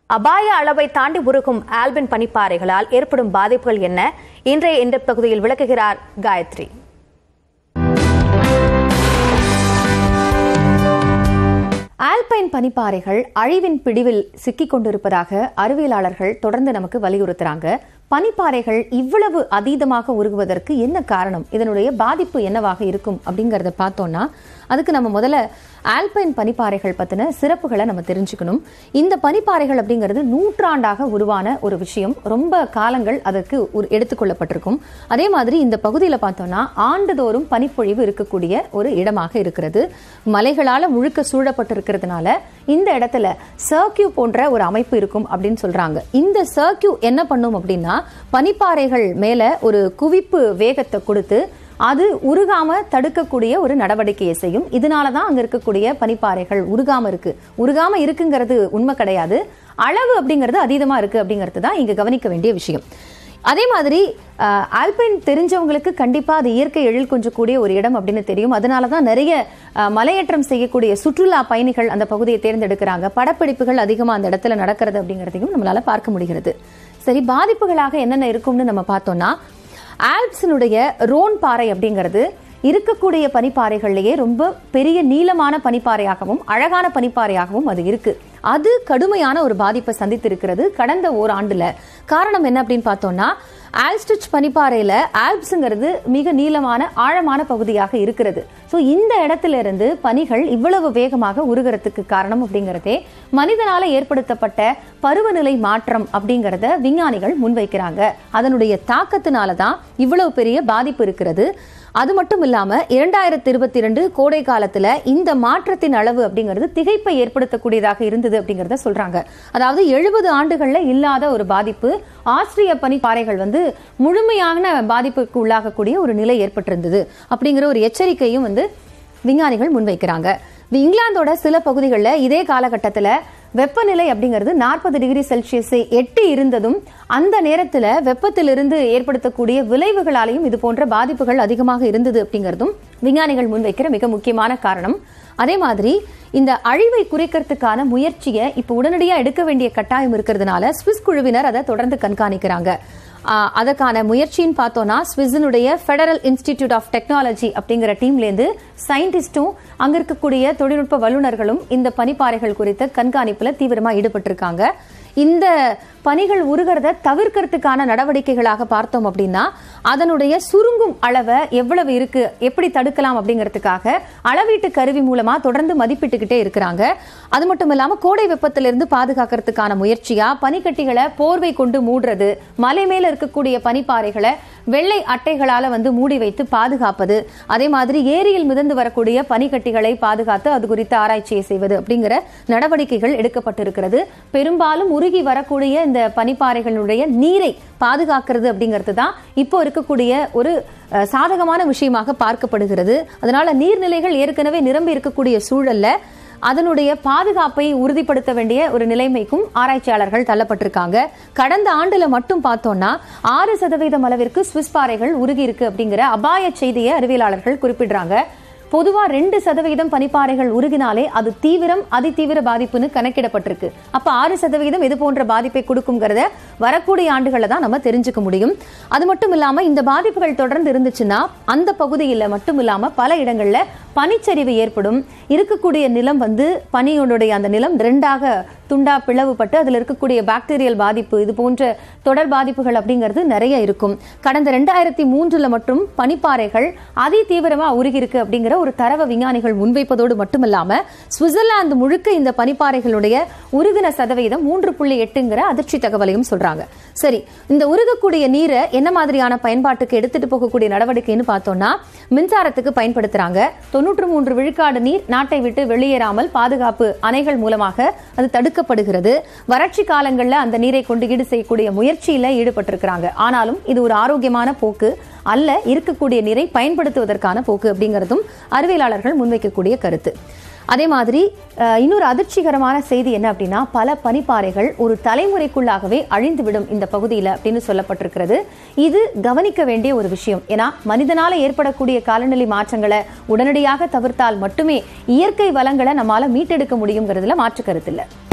அபாய அளவை தாண்டி உருகும் ஆல்பின் பனிப்பாறைகளால் ஏற்படும் பாதிப்புகள் என்ன இன்றைய இந்த பகுதியில் விளக்குகிறார் காயத்ரி ஆல்பைன் பனிப்பாறைகள் அழிவின் பிடிவில் சிக்கிக் கொண்டிருப்பதாக அறிவியலாளர்கள் தொடர்ந்து நமக்கு வலியுறுத்துறாங்க பனிப்பாறைகள் இவ்வளவு அதீதமாக உருகுவதற்கு என்ன காரணம் இதனுடைய பாதிப்பு என்னவாக இருக்கும் அப்படிங்கறத பார்த்தோம்னா அதுக்கு நம்ம முதல்ல ஆல்பைன் பனிப்பாறைகள் பத்தின சிறப்புகளை நம்ம தெரிஞ்சுக்கணும் இந்த பனிப்பாறைகள் அப்படிங்கிறது நூற்றாண்டாக உருவான ஒரு விஷயம் ரொம்ப காலங்கள் அதற்கு ஒரு- எடுத்துக்கொள்ளப்பட்டிருக்கும் அதே மாதிரி இந்த பகுதியில் பார்த்தோம்னா ஆண்டுதோறும் பனிப்பொழிவு இருக்கக்கூடிய ஒரு இடமாக இருக்கிறது மலைகளால முழுக்க சூழப்பட்டிருக்கிறதுனால இந்த இடத்துல சர்க்கியூ போன்ற ஒரு அமைப்பு இருக்கும் அப்படின்னு சொல்றாங்க இந்த சர்க்கியூ என்ன பண்ணும் அப்படின்னா பனிப்பாறைகள் மேல ஒரு குவிப்பு வேகத்தை கொடுத்து அது உருகாம தடுக்கக்கூடிய ஒரு நடவடிக்கையை செய்யும் இதனால தான் அங்க இருக்கக்கூடிய பனிப்பாறைகள் உருகாம இருக்கு உருகாம இருக்குங்கிறது உண்மை கிடையாது அளவு அப்படிங்கிறது அதீதமா இருக்கு அப்படிங்கிறது தான் இங்க கவனிக்க வேண்டிய விஷயம் அதே மாதிரி அஹ், ஆல்பைன் தெரிஞ்சவங்களுக்கு கண்டிப்பா அது இயற்கை எழில் கொஞ்சக்கூடிய ஒரு இடம் அப்படின்னு தெரியும் அதனால தான் நிறைய அஹ், மலையேற்றம் செய்யக்கூடிய சுற்றுலா பயணிகள் அந்த பகுதியை தேர்ந்தெடுக்கிறாங்க படப்பிடிப்புகள் அதிகமா அந்த இடத்துல நடக்கிறது அப்படிங்கிறதையும் நம்மளால பார்க்க முடிகிறது சரி பாதிப்புகளாக என்னென்ன இருக்கும்னு நம்ம பார்த்தோம்னா ஆல்ப்ஸினுடைய ரோன் பாறை அப்படிங்கிறது இருக்கக்கூடிய பனிப்பாறைகள்லயே ரொம்ப பெரிய நீளமான பனிப்பாறையாகவும் அழகான பனிப்பாறையாகவும் அது இருக்கு அது கடுமையான ஒரு பாதிப்பை சந்தித்திருக்கிறது கடந்த ஓராண்டுல காரணம் என்ன அப்படின்னு பார்த்தோம்னா ஆல்ஸ்டிச் பனிப்பாறையில ஆல்ப்ஸுங்கிறது மிக நீளமான ஆழமான பகுதியாக இருக்கிறது ஸோ இந்த இடத்துல இருந்து பனிகள் இவ்வளவு வேகமாக உருகிறதுக்கு காரணம் அப்படிங்கிறதே மனிதனால ஏற்படுத்தப்பட்ட பருவநிலை மாற்றம் அப்படிங்கிறத விஞ்ஞானிகள் முன்வைக்கிறாங்க அதனுடைய தாக்கத்தினால தான் இவ்வளவு பெரிய பாதிப்பு இருக்கிறது அது மட்டும் இல்லாம இரண்டாயிரத்தி இருபத்தி ரெண்டு கோடை காலத்துல இந்த மாற்றத்தின் அளவு அப்படிங்கிறது திகைப்பை ஏற்படுத்தக்கூடியதாக இருந்தது அப்படிங்கறத சொல்றாங்க அதாவது எழுபது ஆண்டுகள்ல இல்லாத ஒரு பாதிப்பு ஆஸ்திரிய பனிப்பாறைகள் வந்து முழுமையான பாதிப்புக்கு உள்ளாகக்கூடிய ஒரு நிலை ஏற்பட்டிருந்தது அப்படிங்கிற ஒரு எச்சரிக்கையும் வந்து விஞ்ஞானிகள் முன்வைக்கிறாங்க இங்கிலாந்தோட சில பகுதிகளில் இதே காலகட்டத்தில் வெப்பநிலை அப்படிங்கிறது நாற்பது டிகிரி செல்சியஸை எட்டி இருந்ததும் அந்த நேரத்தில் வெப்பத்திலிருந்து ஏற்படுத்தக்கூடிய விளைவுகளாலையும் இது போன்ற பாதிப்புகள் அதிகமாக இருந்தது அப்படிங்கிறதும் விஞ்ஞானிகள் முன்வைக்கிற மிக முக்கியமான காரணம் அதே மாதிரி இந்த அழிவை குறைக்கிறதுக்கான முயற்சியை இப்போ உடனடியாக எடுக்க வேண்டிய கட்டாயம் இருக்கிறதுனால ஸ்விஸ் குழுவினர் அதை தொடர்ந்து கண்காணிக்கிறாங்க ஆஹ் அதற்கான முயற்சின்னு பார்த்தோம்னா ஸ்விஸினுடைய ஃபெடரல் இன்ஸ்டிடியூட் ஆஃப் டெக்னாலஜி அப்படிங்கிற டீம்லேருந்து சயின்டிஸ்டும் அங்க இருக்கக்கூடிய தொழில்நுட்ப வல்லுநர்களும் இந்த பனிப்பாறைகள் குறித்த கண்காணிப்புல தீவிரமா ஈடுபட்டிருக்காங்க இந்த பனிகள் உருகிறத தவிர்க்கிறதுக்கான நடவடிக்கைகளாக பார்த்தோம் அப்படின்னா அதனுடைய சுருங்கும் அளவை எவ்வளவு இருக்கு எப்படி தடுக்கலாம் அப்படிங்கிறதுக்காக அளவீட்டு கருவி மூலமா தொடர்ந்து மதிப்பிட்டுக்கிட்டே இருக்கிறாங்க அது மட்டும் இல்லாம கோடை வெப்பத்திலிருந்து பாதுகாக்கிறதுக்கான முயற்சியா பனிக்கட்டிகளை போர்வை கொண்டு மூடுறது மலை மேல இருக்கக்கூடிய பனிப்பாறைகளை வெள்ளை அட்டைகளால வந்து மூடி வைத்து பாதுகாப்பது அதே மாதிரி ஏரியில் மிதந்து வரக்கூடிய பனிக்கட்டிகளை பாதுகாத்து அது குறித்த ஆராய்ச்சியை செய்வது அப்படிங்கிற நடவடிக்கைகள் எடுக்கப்பட்டிருக்கிறது பெரும்பாலும் உருகி வரக்கூடிய இந்த பனிப்பாறைகளுடைய நீரை பாதுகாக்கிறது அப்படிங்கிறது தான் இப்போ இருக்கக்கூடிய ஒரு அஹ், சாதகமான விஷயமாக பார்க்கப்படுகிறது அதனால நீர்நிலைகள் ஏற்கனவே நிரம்பி இருக்கக்கூடிய சூழல்ல அதனுடைய பாதுகாப்பை உறுதிப்படுத்த வேண்டிய ஒரு நிலைமைக்கும் ஆராய்ச்சியாளர்கள் தள்ளப்பட்டிருக்காங்க கடந்த ஆண்டுல மட்டும் பார்த்தோம்னா ஆறு சதவீதம் அளவிற்கு சுவிஸ் பாறைகள் உருகி இருக்கு அப்படிங்கிற அபாய செய்தியை அறிவியலாளர்கள் குறிப்பிடுறாங்க பொதுவா ரெண்டு சதவீதம் பனிப்பாறைகள் உருகினாலே அது தீவிரம் அதிதீவிர பாதிப்புன்னு கணக்கிடப்பட்டிருக்கு அப்ப ஆறு சதவீதம் இது போன்ற பாதிப்பை கொடுக்குங்கிறத வரக்கூடிய ஆண்டுகளை தான் நம்ம தெரிஞ்சுக்க முடியும் அது மட்டும் இல்லாம இந்த பாதிப்புகள் தொடர்ந்து இருந்துச்சுன்னா அந்த பகுதியில் மட்டும் இல்லாம பல இடங்கள்ல பனிச்சரிவு ஏற்படும் இருக்கக்கூடிய நிலம் வந்து பனியோடைய அந்த நிலம் ரெண்டாக துண்டா பிளவுபட்டு அதில் இருக்கக்கூடிய பாக்டீரியல் பாதிப்பு இது போன்ற தொடர் பாதிப்புகள் அப்படிங்கிறது நிறைய இருக்கும் கடந்த ரெண்டாயிரத்தி மூன்றுல மட்டும் பனிப்பாறைகள் அதி தீவிரமா உருகி இருக்கு அப்படிங்கிற ஒரு தரவை விஞ்ஞானிகள் முன்வைப்பதோடு மட்டுமில்லாம சுவிட்சர்லாந்து முழுக்க இந்த பனிப்பாறைகளுடைய உருகின சதவீதம் மூன்று புள்ளி எட்டுங்கிற அதிர்ச்சி தகவலையும் சொல்றாங்க சரி இந்த உருகக்கூடிய நீரை என்ன மாதிரியான பயன்பாட்டுக்கு எடுத்துட்டு போகக்கூடிய நடவடிக்கைன்னு பார்த்தோம்னா மின்சாரத்துக்கு பயன்படுத்துறாங்க தொன்னூற்று மூன்று விழுக்காடு நீர் நாட்டை விட்டு வெளியேறாமல் பாதுகாப்பு அணைகள் மூலமாக அது தடுக்கப்படுகிறது வறட்சி காலங்களில் அந்த நீரை கொண்டு ஈடு செய்யக்கூடிய முயற்சியில ஈடுபட்டிருக்கிறாங்க ஆனாலும் இது ஒரு ஆரோக்கியமான போக்கு அல்ல இருக்கக்கூடிய நீரை பயன்படுத்துவதற்கான போக்கு அப்படிங்கிறதும் அறிவியலாளர்கள் முன்வைக்கக்கூடிய கருத்து அதே மாதிரி அஹ், இன்னொரு அதிர்ச்சிகரமான செய்தி என்ன அப்படின்னா பல பனிப்பாறைகள் ஒரு தலைமுறைக்குள்ளாகவே அழிந்துவிடும் இந்த பகுதியில் அப்படின்னு சொல்லப்பட்டிருக்கிறது இது கவனிக்க வேண்டிய ஒரு விஷயம் ஏன்னா மனிதனால ஏற்படக்கூடிய காலநிலை மாற்றங்களை உடனடியாக தவிர்த்தால் மட்டுமே இயற்கை வளங்களை நம்மால மீட்டெடுக்க முடியுங்கிறதுல மாற்று கருத்து இல்லை